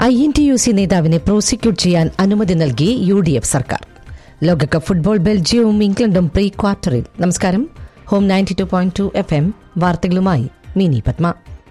I N T U C നേതാവിനെ prosecute ചെയ്യാൻ അനുമതി നൽകി യു ഡി എഫ് സർക്കാർ ലോകകപ്പ് ഫുട്ബോൾ ബെൽജിയവും ഇംഗ്ലണ്ടും പ്രീ ക്വാർട്ടറിൽ നമസ്കാരം home ninety two point two F M വാർത്തകളുമായി മിനി പത്മ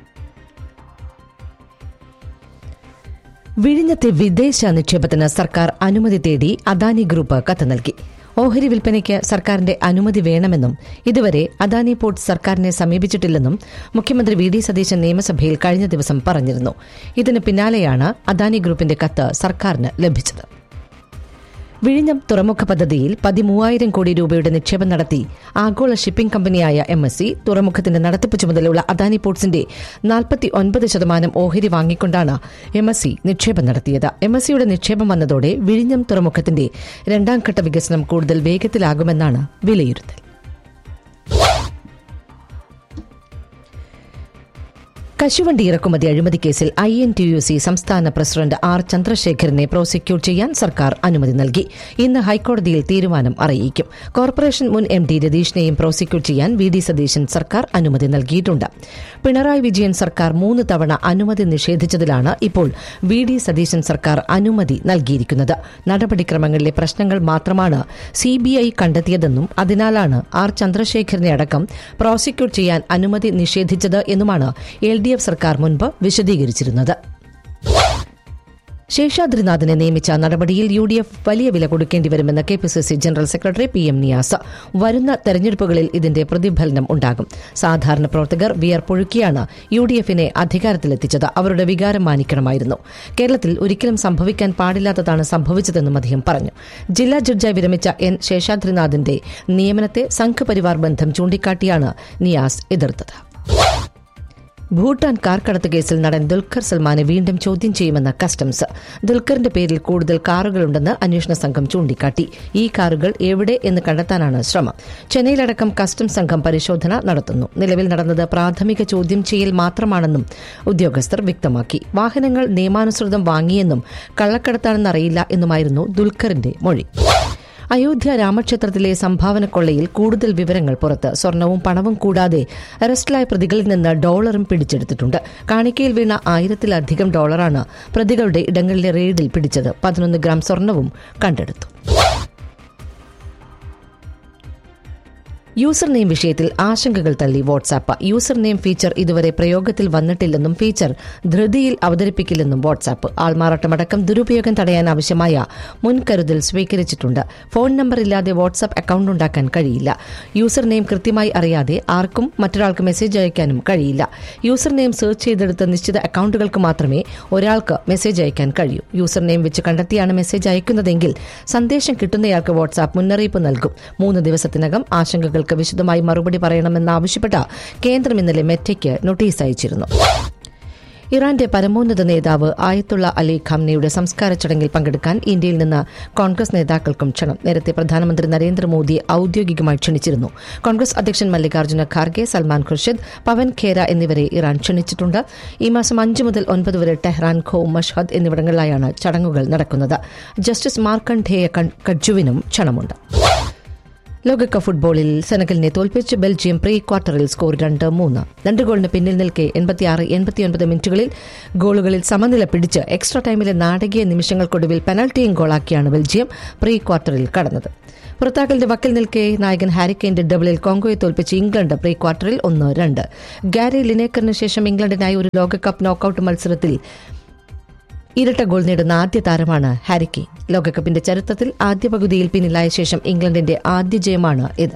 വിഴിഞ്ഞത്തെ വിദേശ നിക്ഷേപത്തിന് സർക്കാർ അനുമതി തേടി അദാനി ഗ്രൂപ്പ് കത്ത് നൽകി ഓഹരി വിൽപ്പനയ്ക്ക് സർക്കാരിന്റെ അനുമതി വേണമെന്നും ഇതുവരെ അദാനി പോർട്ട് സർക്കാരിനെ സമീപിച്ചിട്ടില്ലെന്നും മുഖ്യമന്ത്രി വി ഡി സതീശൻ നിയമസഭയിൽ കഴിഞ്ഞ ദിവസം പറഞ്ഞിരുന്നു ഇതിന് പിന്നാലെയാണ് അദാനി ഗ്രൂപ്പിന്റെ കത്ത് സർക്കാരിന് ലഭിച്ചത് വിഴിഞ്ഞം തുറമുഖ പദ്ധതിയിൽ പതിമൂവായിരം കോടി രൂപയുടെ നിക്ഷേപം നടത്തി ആഗോള ഷിപ്പിംഗ് കമ്പനിയായ എം എസ് സി തുറമുഖത്തിന്റെ നടത്തിപ്പ് ചുമതലയുള്ള അദാനി പോർട്സിന്റെ നാൽപ്പത്തി ഒൻപത് ശതമാനം ഓഹരി വാങ്ങിക്കൊണ്ടാണ് എം എസ് സി നിക്ഷേപം നടത്തിയത് എം എസ് സിയുടെ നിക്ഷേപം വന്നതോടെ വിഴിഞ്ഞം തുറമുഖത്തിന്റെ രണ്ടാം ഘട്ട വികസനം കൂടുതൽ വേഗത്തിലാകുമെന്നാണ് വിലയിരുത്തൽ കശുവണ്ടി ഇറക്കുമതി അഴിമതി കേസിൽ I N T U C സംസ്ഥാന പ്രസിഡന്റ് ആർ ചന്ദ്രശേഖരനെ പ്രോസിക്യൂട്ട് ചെയ്യാൻ സർക്കാർ അനുമതി നൽകി ഇന്ന് ഹൈക്കോടതിയിൽ തീരുമാനം അറിയിക്കും കോർപ്പറേഷൻ മുൻ എം ഡി രതീഷിനെയും പ്രോസിക്യൂട്ട് ചെയ്യാൻ വി ഡി സതീശൻ സർക്കാർ അനുമതി നൽകിയിട്ടുണ്ട് പിണറായി വിജയൻ സർക്കാർ മൂന്ന് തവണ അനുമതി നിഷേധിച്ചതിലാണ് ഇപ്പോൾ വി ഡി സതീശൻ സർക്കാർ അനുമതി നൽകിയിരിക്കുന്നത് നടപടിക്രമങ്ങളിലെ പ്രശ്നങ്ങൾ മാത്രമാണ് സിബിഐ കണ്ടെത്തിയതെന്നും അതിനാലാണ് ആർ ചന്ദ്രശേഖരനെ അടക്കം പ്രോസിക്യൂട്ട് ചെയ്യാൻ അനുമതി നിഷേധിച്ചത് എന്നുമാണ് എൽ ഡി എഫ് സർക്കാർ മുൻപ് വിശദീകരിച്ചിരുന്നത് ശേഷാദ്രിനാഥിനെ നിയമിച്ച നടപടിയിൽ യു ഡി എഫ് വലിയ വില കൊടുക്കേണ്ടി വരുമെന്ന് K P C C general secretary P M Niyas വരുന്ന തെരഞ്ഞെടുപ്പുകളിൽ ഇതിന്റെ പ്രതിഫലനം ഉണ്ടാകും സാധാരണ പ്രവർത്തകർ വിയർപ്പൊഴുക്കിയാണ് യു ഡി എഫിനെ അധികാരത്തിലെത്തിച്ചത് അവരുടെ വികാരം മാനിക്കണമായിരുന്നു കേരളത്തിൽ ഒരിക്കലും സംഭവിക്കാൻ പാടില്ലാത്തതാണ് സംഭവിച്ചതെന്നും അദ്ദേഹം പറഞ്ഞു ജില്ലാ ജഡ്ജായി വിരമിച്ച എൻ ശേഷാദ്രിനാഥിന്റെ നിയമനത്തെ സംഘപരിവാർ ബന്ധം ചൂണ്ടിക്കാട്ടിയാണ് നിയാസ് എതിർത്തത് ഭൂട്ടാൻ കാർക്കടത്ത് കേസിൽ നടൻ ദുൽഖർ സൽമാനെ വീണ്ടും ചോദ്യം ചെയ്യുമെന്ന് കസ്റ്റംസ് ദുൽഖറിന്റെ പേരിൽ കൂടുതൽ കാറുകളുണ്ടെന്ന് അന്വേഷണ സംഘം ചൂണ്ടിക്കാട്ടി ഈ കാറുകൾ എവിടെ എന്ന് കണ്ടെത്താനാണ് ശ്രമം ചെന്നൈയിലടക്കം കസ്റ്റംസ് സംഘം പരിശോധന നടത്തുന്നു നിലവിൽ നടന്നത് പ്രാഥമിക ചോദ്യം ചെയ്യൽ മാത്രമാണെന്നും ഉദ്യോഗസ്ഥർ വ്യക്തമാക്കി വാഹനങ്ങൾ നിയമാനുസൃതം വാങ്ങിയെന്നും കള്ളക്കടത്താണെന്നറിയില്ല എന്നുമായിരുന്നു ദുൽഖറിന്റെ മൊഴി അയോധ്യ രാമക്ഷേത്രത്തിലെ സംഭാവന കൊള്ളയിൽ കൂടുതൽ വിവരങ്ങൾ പുറത്ത് സ്വർണവും പണവും കൂടാതെ അറസ്റ്റിലായ പ്രതികളിൽ നിന്ന് ഡോളറും പിടിച്ചെടുത്തിട്ടുണ്ട് കാണിക്കയിൽ വീണ ആയിരത്തിലധികം ഡോളറാണ് പ്രതികളുടെ ഇടങ്ങളിലെ റെയ്ഡിൽ പിടിച്ചത് പതിനൊന്ന് ഗ്രാം സ്വർണവും കണ്ടെടുത്തു യൂസർ നെയിം വിഷയത്തിൽ ആശങ്കകൾ തള്ളി വാട്സാപ്പ് യൂസർ നെയിം ഫീച്ചർ ഇതുവരെ പ്രയോഗത്തിൽ വന്നിട്ടില്ലെന്നും ഫീച്ചർ ധൃതിയിൽ അവതരിപ്പിക്കില്ലെന്നും വാട്സാപ്പ് ആൾമാറാട്ടമടക്കം ദുരുപയോഗം തടയാൻ ആവശ്യമായ മുൻകരുതൽ സ്വീകരിച്ചിട്ടുണ്ട് ഫോൺ നമ്പർ ഇല്ലാതെ വാട്സാപ്പ് അക്കൌണ്ട് ഉണ്ടാക്കാൻ കഴിയില്ല യൂസർ നെയിം കൃത്യമായി അറിയാതെ ആർക്കും മറ്റൊരാൾക്ക് മെസ്സേജ് അയക്കാനും കഴിയില്ല യൂസർ നെയിം സെർച്ച് ചെയ്തെടുത്ത നിശ്ചിത അക്കൌണ്ടുകൾക്ക് മാത്രമേ ഒരാൾക്ക് മെസ്സേജ് അയക്കാൻ കഴിയൂ യൂസർ നെയിം വെച്ച് കണ്ടെത്തിയാണ് മെസ്സേജ് അയക്കുന്നതെങ്കിൽ സന്ദേശം കിട്ടുന്നയാൾക്ക് വാട്സാപ്പ് മുന്നറിയിപ്പ് നൽകും മൂന്ന് ദിവസത്തിനകം ആശങ്കകൾ ചോദ്യങ്ങൾക്ക് വിശദമായി മറുപടി പറയണമെന്നാവശ്യപ്പെട്ട കേന്ദ്രം ഇന്നലെ മെറ്റയ്ക്ക് നോട്ടീസ് അയച്ചിരുന്നു ഇറാന്റെ പരമോന്നത നേതാവ് ആയത്തുള്ള അലി ഖാംനയുടെ സംസ്കാര ചടങ്ങിൽ പങ്കെടുക്കാൻ ഇന്ത്യയിൽ നിന്ന് കോൺഗ്രസ് നേതാക്കൾക്കും ക്ഷണം നേരത്തെ പ്രധാനമന്ത്രി നരേന്ദ്രമോദി ഔദ്യോഗികമായി ക്ഷണിച്ചിരുന്നു കോൺഗ്രസ് അധ്യക്ഷൻ മല്ലികാർജ്ജുന ഖാർഗെ സൽമാൻ ഖുർഷിദ് പവൻ ഖേര എന്നിവരെ ഇറാൻ ക്ഷണിച്ചിട്ടുണ്ട് ഈ മാസം അഞ്ച് മുതൽ ഒൻപത് വരെ ടെഹ്റാൻ ഖോ മഷ്ഹദ് എന്നിവിടങ്ങളിലായാണ് ചടങ്ങുകൾ നടക്കുന്നത് ജസ്റ്റിസ് മാർക്കണ്ഠേയ കഡ്ജുവിനും ക്ഷണമുണ്ട് ലോകകപ്പ് ഫുട്ബോളിൽ സെനഗലിനെ തോൽപ്പിച്ച് ബെൽജിയം പ്രീ ക്വാർട്ടറിൽ സ്കോർ രണ്ട് മൂന്ന് രണ്ട് ഗോളിന് പിന്നിൽ നിൽക്കെ എൺപത്തിയാറ് എൺപത്തിയൊൻപത് മിനിറ്റുകളിൽ ഗോളുകളിൽ സമനില പിടിച്ച് എക്സ്ട്രാ ടൈമിലെ നാടകീയ നിമിഷങ്ങൾക്കൊടുവിൽ പെനൽറ്റിയും ഗോളാക്കിയാണ് ബെൽജിയം പ്രീ ക്വാർട്ടറിൽ കടന്നത് പുറത്താക്കലിന്റെ വക്കിൽ നിൽക്കെ നായകൻ ഹാരിക്കെയിന്റെ ഡബിളിൽ കോങ്കോയെ തോൽപ്പിച്ച് ഇംഗ്ലണ്ട് പ്രീ ക്വാർട്ടറിൽ ഒന്ന് രണ്ട് ഗാരി ലിനേക്കറിന് ശേഷം ഇംഗ്ലണ്ടിനായി ഒരു ലോകകപ്പ് നോക്കൌട്ട് മത്സരത്തിൽ ഇരട്ട ഗോൾ നേടുന്ന ആദ്യ താരമാണ് ഹാരിക്കെയിൻ ലോകകപ്പിന്റെ ചരിത്രത്തിൽ ആദ്യ പകുതിയിൽ പിന്നിലായ ശേഷം ഇംഗ്ലണ്ടിന്റെ ആദ്യ ജയമാണ് ഇത്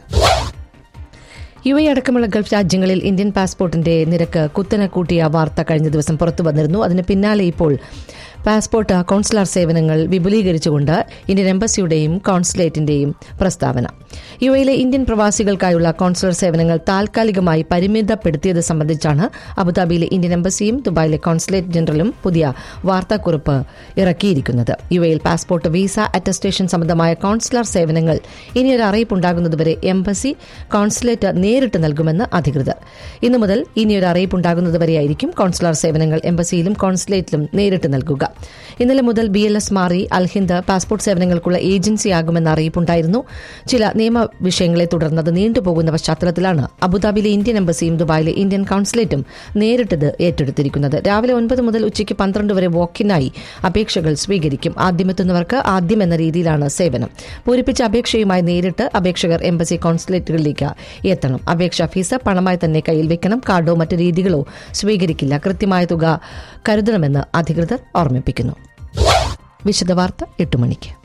യു എ അടക്കമുള്ള ഗൾഫ് രാജ്യങ്ങളിൽ ഇന്ത്യൻ പാസ്പോർട്ടിന്റെ നിരക്ക് കുത്തനെ കൂട്ടിയ വാർത്ത കഴിഞ്ഞ ദിവസം പുറത്തു വന്നിരുന്നു അതിന് പിന്നാലെ ഇപ്പോൾ പാസ്പോർട്ട് കോൺസുലാർ സേവനങ്ങൾ വിപുലീകരിച്ചുകൊണ്ട് ഇന്ത്യൻ എംബസിയുടെയും കോൺസുലേറ്റിന്റെയും പ്രസ്താവന യു എയിലെ ഇന്ത്യൻ പ്രവാസികൾക്കായുള്ള കോൺസുലർ സേവനങ്ങൾ താൽക്കാലികമായി പരിമിതപ്പെടുത്തിയത് സംബന്ധിച്ചാണ് അബുദാബിയിലെ ഇന്ത്യൻ എംബസിയും ദുബായിലെ കോൺസുലേറ്റ് ജനറലും പുതിയ വാർത്താക്കുറിപ്പ് ഇറക്കിയിരിക്കുന്നത് യു എയിൽ പാസ്പോർട്ട് വിസ അറ്റസ്റ്റേഷൻ സംബന്ധമായ കോൺസുലർ സേവനങ്ങൾ ഇനിയൊരു അറിയിപ്പുണ്ടാകുന്നതുവരെ എംബസി കോൺസുലേറ്റ് നേരിട്ട് നൽകുമെന്ന് അധികൃതർ ഇന്നു മുതൽ ഇനിയൊരു അറിയിപ്പുണ്ടാകുന്നതുവരെയായിരിക്കും കോൺസുലർ സേവനങ്ങൾ എംബസിയിലും കോൺസുലേറ്റിലും നേരിട്ട് നൽകുക ഇന്നലെ മുതൽ ബി എൽ എസ് മാറി അൽഹിന്ദ് പാസ്പോർട്ട് സേവനങ്ങൾക്കുള്ള ഏജൻസിയാകുമെന്ന അറിയിപ്പുണ്ടായിരുന്നു ചില നിയമ വിഷയങ്ങളെ തുടർന്ന് അത് നീണ്ടുപോകുന്ന പശ്ചാത്തലത്തിലാണ് അബുദാബിയിലെ ഇന്ത്യൻ എംബസിയും ദുബായിലെ ഇന്ത്യൻ കൌൺസിലേറ്റും നേരിട്ടത് ഏറ്റെടുത്തിരിക്കുന്നത് രാവിലെ ഒൻപത് മുതൽ ഉച്ചയ്ക്ക് പന്ത്രണ്ട് വരെ വോക്കിനായി അപേക്ഷകൾ സ്വീകരിക്കും ആദ്യമെത്തുന്നവർക്ക് ആദ്യം എന്ന രീതിയിലാണ് സേവനം പൂരിപ്പിച്ച അപേക്ഷയുമായി നേരിട്ട് അപേക്ഷകർ എംബസി കോൺസുലേറ്റുകളിലേക്ക് എത്തണം അപേക്ഷാ ഫീസ് പണമായി തന്നെ കയ്യിൽ വെക്കണം കാർഡോ മറ്റ് രീതികളോ സ്വീകരിക്കില്ല കൃത്യമായ തുക കരുതണമെന്ന് അധികൃതർ ഓർമ്മിപ്പിക്കുന്നു വിശദവാർത്ത എട്ട് മണിക്ക്